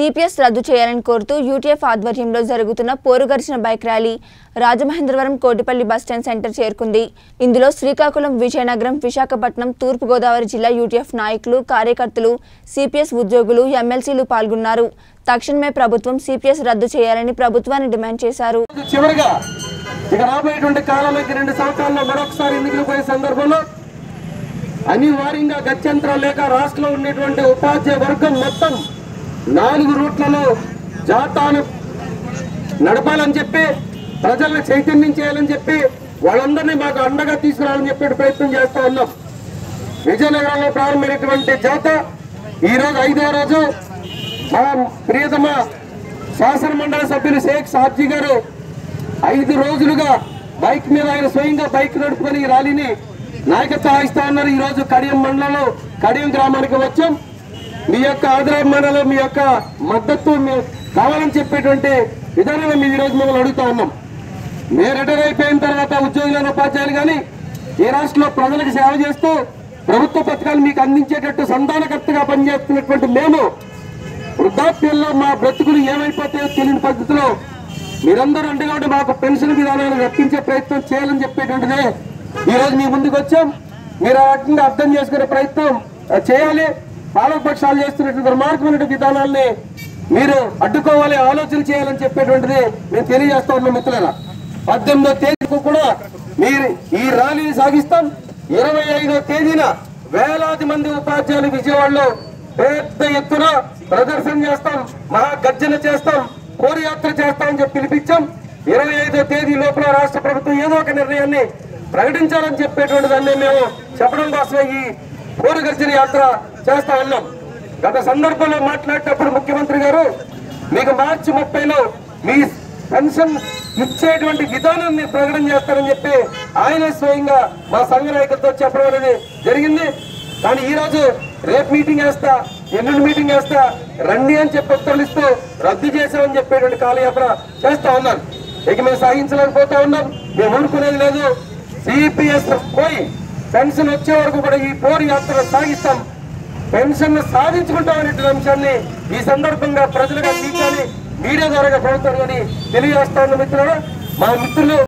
CPS రద్దు చేయాలని కోరుతూ యూటీఎఫ్ ఆధ్వర్యంలో జరుగుతున్న పోరుగరిచిన bike rally Rajamahendravaram Kotipalli bus stand centre చేరుకుంది ఇందులో శ్రీకాకుళం విజయనగరం విశాఖపట్నం తూర్పుగోదావరి జిల్లా యూటీఎఫ్ నాయకులు కార్యకర్తలు సిపిఎస్ ఉద్యోగులు ఎమ్మెల్సీలు పాల్గొన్నారు తక్షణమే ప్రభుత్వం సిపిఎస్ రద్దు చేయాలని ప్రభుత్వాన్ని డిమాండ్ చేశారు చివరిగా ఇక రాబోయేటువంటి కాలంలోకి రెండు సంవత్సరాల్లో మరొకసారి ఎన్నికలు పోయే సందర్భంలో అనివార్యంగా గత్యంతరం లేక రాష్ట్రంలో ఉండేటువంటి ఉపాధ్యాయ వర్గం మొత్తం నాలుగు రూట్లలో జాతాను నడపాలని చెప్పి ప్రజలను చైతన్యం చేయాలని చెప్పి వాళ్ళందరినీ మాకు అండగా తీసుకురావాలని చెప్పి ప్రయత్నం చేస్తా ఉన్నాం విజయనగరంలో ప్రారంభమైనటువంటి జాత ఈ రోజు ఐదవ రోజు మా ప్రియతమ శాసన మండలి సభ్యులు షేక్ సాబ్జీ గారు ఐదు రోజులుగా బైక్ మీద ఆయన స్వయంగా బైక్ నడుపుకొని ఈ ర్యాలీని నాయకత్వం వహిస్తా ఉన్నారు ఈ రోజు కడియం మండలంలో కడియం గ్రామానికి వచ్చాం మీ యొక్క ఆదరాభిమానాలు మీ యొక్క మద్దతు మీ కావాలని చెప్పేటువంటి విధానంలో మేము ఈ రోజు మిమ్మల్ని అడుగుతా ఉన్నాం మీరు రిటైర్ అయిపోయిన తర్వాత ఉద్యోగులైన ఉపాధ్యాయులు కానీ ఈ రాష్ట్రంలో ప్రజలకు సేవ చేస్తూ ప్రభుత్వ పథకాలు మీకు అందించేటట్టు సంధానకర్తగా పనిచేస్తున్నటువంటి మేము వృద్ధాప్యంలో మా బ్రతుకులు ఏమైపోతాయో తెలియని పద్ధతిలో మీరందరూ అండగా ఉండి మాకు పెన్షన్ విధానాన్ని రప్పించే ప్రయత్నం చేయాలని చెప్పేటువంటిదే ఈ రోజు మీ ముందుకు వచ్చాం మీరు ఆ రకంగా అర్థం చేసుకునే ప్రయత్నం ఆ, చేయాలి పాలకపక్షాలు చేస్తున్నటువంటి దుర్మార్గమైన విధానాల్ని మీరు అడ్డుకోవాలి ఆలోచన చేయాలని చెప్పేటువంటిది మేము తెలియజేస్తా ఉన్నాం మిత్రులారా పద్దెనిమిదో తేదీకు కూడా మీరు ఈ ర్యాలీని సాగిస్తాం ఇరవై ఐదో తేదీన వేలాది మంది ఉపాధ్యాయులు విజయవాడలో పెద్ద ఎత్తున ప్రదర్శన చేస్తాం మహా గర్జన చేస్తాం కోరియాత్ర చేస్తామని చెప్పి పిలిపించాం ఇరవై ఐదో తేదీ లోపల రాష్ట్ర ప్రభుత్వం ఏదో ఒక నిర్ణయాన్ని ప్రకటించాలని చెప్పేటువంటి దాన్ని మేము చెప్పడం కోసమే ఈ కోరి గర్జన యాత్ర చేస్తా ఉన్నాం గత సందర్భంలో మాట్లాడేటప్పుడు ముఖ్యమంత్రి గారు మీకు మార్చి ముప్పైలో మీ పెన్షన్ ఇచ్చేటువంటి విధానాన్ని ప్రకటన చేస్తారని చెప్పి ఆయన స్వయంగా మా సంఘ నాయకులతో చెప్పడం అనేది జరిగింది కానీ ఈ రోజు రేపు మీటింగ్ వేస్తా ఎల్లుండి మీటింగ్ వేస్తా రండి అని చెప్పి ఉత్తర్వులిస్తూ రద్దు చేసామని చెప్పేటువంటి కాలయాత్ర చేస్తా ఉన్నారు ఇక మేము సాగించలేకపోతా ఉన్నాం మేము ఊరుకునేది లేదు సిపిఎస్ పోయి పెన్షన్ వచ్చే వరకు కూడా ఈ పోరు యాత్ర సాగిస్తాం పెన్షన్ సాధించుకుంటామనే అంశాన్ని ఈ సందర్భంగా ప్రజలుగా తీర్చాలి మీడియా ద్వారా ప్రభుత్వం కానీ తెలియజేస్తా ఉన్న మిత్రులు మా మిత్రులు